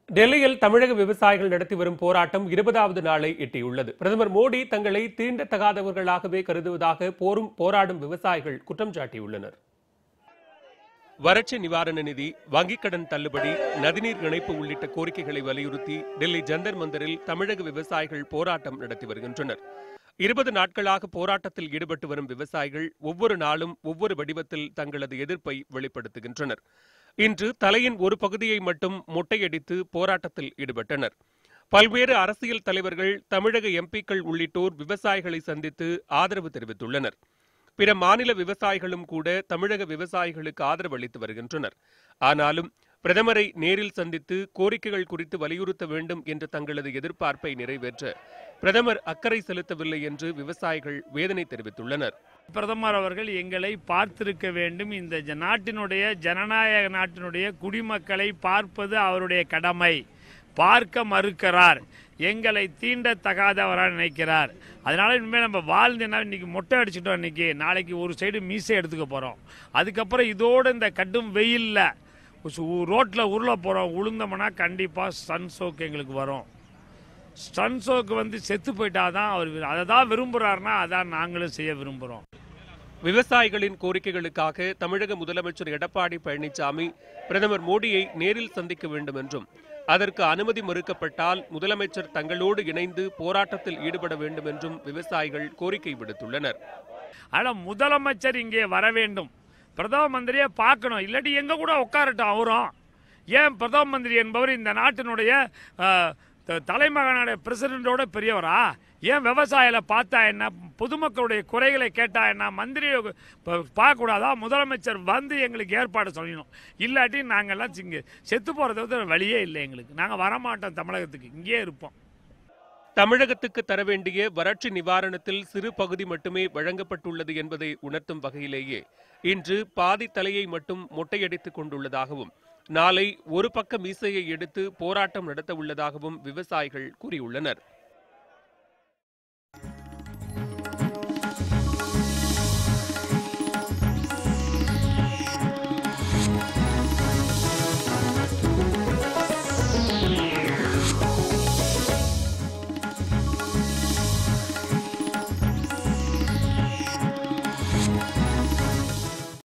டெல்லியில் தமிழக விவசாயிகள் நடத்தி வரும் போராட்டம் இருபதாவது நாளை எட்டியுள்ளது பிரதமர் மோடி தங்களை தீண்டத்தகாதவர்களாகவே கருதுவதாக போரும் போராடும் விவசாயிகள் குற்றம் சாட்டியுள்ளனர் வறட்சி நிவாரண நிதி வங்கிக் கடன் தள்ளுபடி நதிநீர் இணைப்பு உள்ளிட்ட கோரிக்கைகளை வலியுறுத்தி டெல்லி ஜந்தர் மந்தரில் தமிழக விவசாயிகள் போராட்டம் நடத்தி வருகின்றனர் இருபது நாட்களாக போராட்டத்தில் ஈடுபட்டு வரும் விவசாயிகள் ஒவ்வொரு நாளும் ஒவ்வொரு வடிவத்தில் தங்களது எதிர்ப்பை வெளிப்படுத்துகின்றனர் இன்று தலையின் ஒரு பகுதியை மட்டும் மொட்டையடித்து போராட்டத்தில் ஈடுபட்டனர் பல்வேறு அரசியல் தலைவர்கள் தமிழக எம்பிக்கள் உள்ளிட்டோர் விவசாயிகளை சந்தித்து ஆதரவு தெரிவித்துள்ளனர் பிற மாநில விவசாயிகளும் கூட தமிழக விவசாயிகளுக்கு ஆதரவு அளித்து வருகின்றனர் ஆனாலும் பிரதமரை நேரில் சந்தித்து கோரிக்கைகள் குறித்து வலியுறுத்த வேண்டும் என்ற தங்களது எதிர்பார்ப்பை நிறைவேற்ற பிரதமர் அக்கறை செலுத்தவில்லை என்று விவசாயிகள் வேதனை தெரிவித்துள்ளனர் பிரதமர் அவர்கள் எங்களை பார்த்திருக்க வேண்டும் இந்த ஜ- நாட்டினுடைய ஜனநாயக நாட்டினுடைய குடிமக்களை பார்ப்பது அவருடைய கடமை பார்க்க மறுக்கிறார் எங்களை தீண்டத்தகாதவராக நினைக்கிறார் அதனால இனிமேல் நம்ம வாழ்ந்துனா இன்னைக்கு மொட்டை அடிச்சிட்டோம் இன்னைக்கு நாளைக்கு ஒரு சைடு மீசை எடுத்துக்க போறோம் அதுக்கப்புறம் இதோட இந்த கடும் வெயில்ல ரோட்ல உருள போறோம் உளுந்தோம்னா கண்டிப்பா சன் சோக்கு எங்களுக்கு வரும் சன் சோக்கு வந்து செத்து போயிட்டாதான் அவர் வி- அதை தான் விரும்புறாருன்னா அதான் நாங்களும் செய்ய விரும்புறோம் விவசாயிகளின் கோரிக்கைகளுக்காக தமிழக முதலமைச்சர் எடப்பாடி பழனிசாமி பிரதமர் மோடியை நேரில் சந்திக்க வேண்டும் என்றும் அதற்கு அனுமதி மறுக்கப்பட்டால் முதலமைச்சர் தங்களோடு இணைந்து போராட்டத்தில் ஈடுபட வேண்டும் என்றும் விவசாயிகள் கோரிக்கை விடுத்துள்ளனர் ஆனால் முதலமைச்சர் இங்கே வர வேண்டும் பிரதம மந்திரியை பார்க்கணும் இல்லாட்டி எங்க கூட உட்காரட்டும் அவரும் ஏன் பிரதம மந்திரி என்பவர் இந்த நாட்டினுடைய அஹ், த- தலைமகனுடைய பிரசிடண்டோட பெரியவரா ஏன் விவசாயிகளை பார்த்தா என்ன பொதுமக்களுடைய குறைகளை கேட்டா என்ன மந்திரியை ப- பார்க்கக்கூடாதா முதலமைச்சர் வந்து எங்களுக்கு ஏற்பாடு சொல்லணும் இல்லாட்டி நாங்கெல்லாம் இங்கே செத்து போகிறத விட வழியே இல்லை எங்களுக்கு நாங்கள் வரமாட்டோம் தமிழகத்துக்கு இங்கேயே இருப்போம் தமிழகத்துக்கு தர வேண்டிய வறட்சி நிவாரணத்தில் சிறு பகுதி மட்டுமே வழங்கப்பட்டுள்ளது என்பதை உணர்த்தும் வகையிலேயே இன்று பாதி தலையை மட்டும் மொட்டையடித்துக் கொண்டுள்ளதாகவும் நாளை ஒரு பக்க மீசையை எடுத்து போராட்டம் நடத்த உள்ளதாகவும் விவசாயிகள் கூறியுள்ளனர்